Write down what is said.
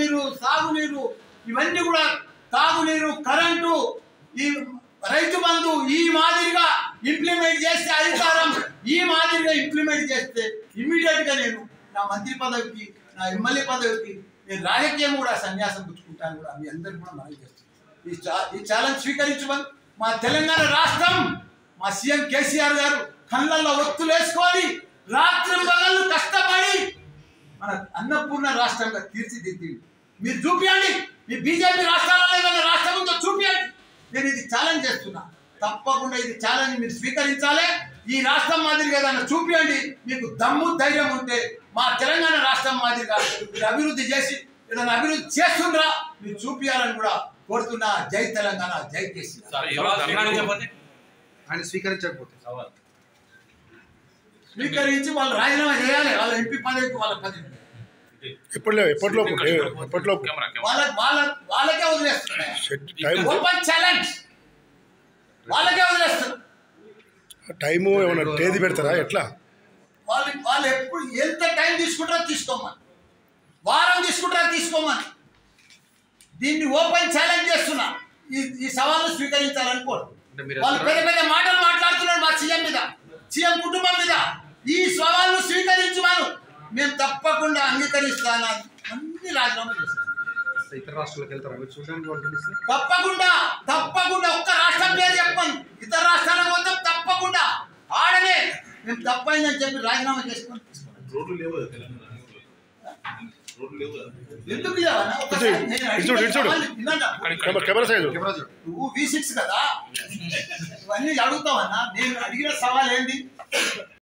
తాగునీరు సాగునీరు ఇవన్నీ కూడా తాగునీరు కరెంటు ఈ రైతు బంధు ఈ మాదిరిగా ఇంప్లిమెంట్ చేస్తే అధికారం ఈ మాదిరిగా ఇంప్లిమెంట్ చేస్తే ఇమ్మీడియట్ గా నేను నా మంత్రి పదవికి నా ఎమ్మెల్యే పదవికి నేను రాజకీయం కూడా సన్యాసం పుచ్చుకుంటాను కూడా మీ అందరికి కూడా మనం చేస్తున్నాను ఈ చా ఈ ఛాలెంజ్ స్వీకరించమని మా తెలంగాణ రాష్ట్రం మా సీఎం కేసీఆర్ గారు కళ్ళల్లో ఒత్తులు వేసుకొని రాత్రి పగళ్ళు కష్టపడి మన అన్నపూర్ణ రాష్ట్రంగా తీర్చిదిద్ది మీరు చూపించండి మీ బీజేపీ రాష్ట్రాలలో ఏదైనా రాష్ట్రం ఉందో చూపించండి నేను ఇది ఛాలెంజ్ చేస్తున్నా తప్పకుండా ఇది ఛాలెంజ్ మీరు స్వీకరించాలి ఈ రాష్ట్రం మాదిరిగా ఏదైనా చూపించండి మీకు దమ్ము ధైర్యం ఉంటే మా తెలంగాణ రాష్ట్రం మాదిరిగా మీరు అభివృద్ధి చేసి ఏదైనా అభివృద్ధి చేస్తుండ్రా మీరు చూపించాలని కూడా కోరుతున్నా జై తెలంగాణ జై కేసీఆర్ సార్ ఈరోజు స్వీకరించకపోతే ఆయన స్వీకరించకపోతే సవాల్ స్వీకరించి వాళ్ళు రాజీనామా చేయాలి వాళ్ళ ఎంపీ పదవికి వాళ్ళ పదవి ఎప్పటిలో ఎప్పటిలోపు ఎప్పటిలోపు కెమెరా కెమెరా వాళ్ళ వాళ్ళ వాళ్ళకే వదిలేస్తున్నాయి సెట్ టైం ఓపెన్ ఛాలెంజ్ వాళ్ళకే వదిలేస్తారు టైము ఏమైనా తేదీ పెడతారా ఎట్లా వాళ్ళు వాళ్ళు ఎప్పుడు ఎంత టైం తీసుకుంటారో తీసుకోమని వారం తీసుకుంటారో తీసుకోమని దీన్ని ఓపెన్ ఛాలెంజ్ చేస్తున్నా ఈ ఈ సవాళ్ళు స్వీకరించాలని కోరు అంటే మీరు వాళ్ళు పెద్ద పెద్ద మాటలు మాట్లాడుతున్నారు మా సీఎం మీద సీఎం కుటుంబం మీద ఈ సవాళ్ళు స్వీకరించమను మేము తప్పకుండా అంగీకరిస్తాను అన్ని రాజీనామా చేస్తాం ఇతర రాష్ట్రాలకు వెళ్తారా మీరు చూడడానికి వాళ్ళు పిలిస్తే తప్పకుండా తప్పకుండా ఒక్క రాష్ట్రం పేరు చెప్పను ఇతర రాష్ట్రాలకు పోతాం తప్పకుండా ఆడనే మేము తప్పైందని చెప్పి రాజీనామా చేసుకొని తీసుకోండి. రోడ్లు లేవు కదా తెలంగాణ రోడ్లు లేవు కదా ఎందుకు ఇవ్వాలన్నా? ఒకసారి ఇటు నేను ఇటు చూడు, అడిగిన ఇటు చూడు. సవాలు వినండి. కెమెరా కెమెరా సైజు కెమెరా చూడు నువ్వు వి సిక్స్ కదా ఇవన్నీ అడుగుతావన్నా నేను అడిగిన సవాల్ ఏంది